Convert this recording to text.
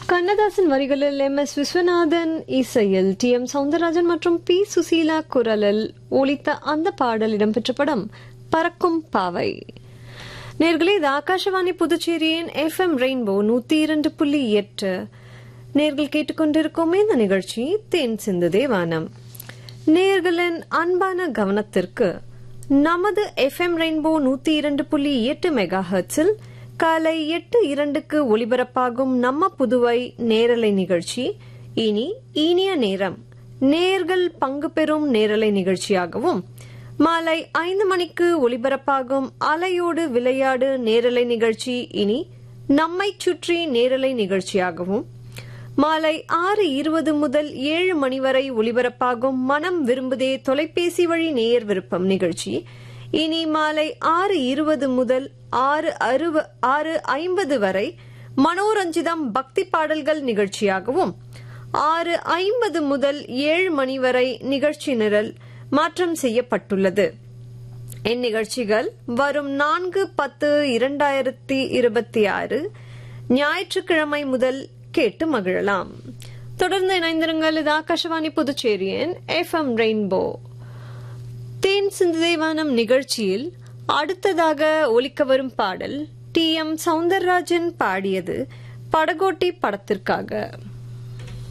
கண்ணதாசன் வரிகளில் M S Viswanathan இசையில் D M Soundararajan மற்றும் பி சுசீலா குரலில் ஒலித்த அந்த பாடல் இடம்பெற்ற படம் பறக்கும் பாவை நேர்களே இது ஆகாஷவாணி புதுச்சேரியின் எஃப் எம் ரெயின்போ நூத்தி இரண்டு புள்ளி எட்டு நேர்கள் கேட்டுக்கொண்டிருக்கும் இந்த நிகழ்ச்சி தேன் சிந்துதே வானம் நேர்களின் அன்பான கவனத்திற்கு நமது எஃப் எம் ரெயின்போ நூத்தி இரண்டு புள்ளி எட்டு மெகா ஹெர்ட்ஸில் காலை எட்டு இரண்டுக்கு ஒலிபரப்பாகும் நம்ம புதுவை நேரலை நிகழ்ச்சி இனி இனிய நேரம் நேர்கள் பங்கு பெறும் நேரலை நிகழ்ச்சியாகவும் மாலை ஐந்து மணிக்கு ஒலிபரப்பாகும் அலையோடு விளையாடு நேரலை நிகழ்ச்சி இனி நம்மை சுற்றி நேரலை நிகழ்ச்சியாகவும் மாலை ஆறு இருபது முதல் ஏழு மணி வரை ஒலிபரப்பாகும் மனம் விரும்புதே தொலைபேசி வழி நேயர் விருப்பம் நிகழ்ச்சி இனி மாலை ஆறு இருபது முதல் ஆறு அறுவ ஆறு ஐம்பது வரை மனோரஞ்சிதம் பக்தி பாடல்கள் நிகழ்ச்சியாகவும் ஆறு ஐம்பது முதல் ஏழு மணி வரை நிகழ்ச்சி நிரல் மாற்றம் செய்யப்பட்டுள்ளது இந்நிகழ்ச்சிகள் வரும் நான்கு பத்து இரண்டாயிரத்தி இருபத்தி ஆறு ஞாயிற்றுக்கிழமை முதல் கேட்டு மகிழலாம் தொடர்ந்து இணைந்திருங்கள் இது ஆகாஷவாணி புதுச்சேரியின் எஃப் எம் ரெயின்போ தேன் சிந்துதேவானம் நிகழ்ச்சியில் அடுத்ததாக ஒலிக்க வரும் பாடல் டி எம் சவுந்தரராஜன் பாடியது படகோட்டி படத்திற்காக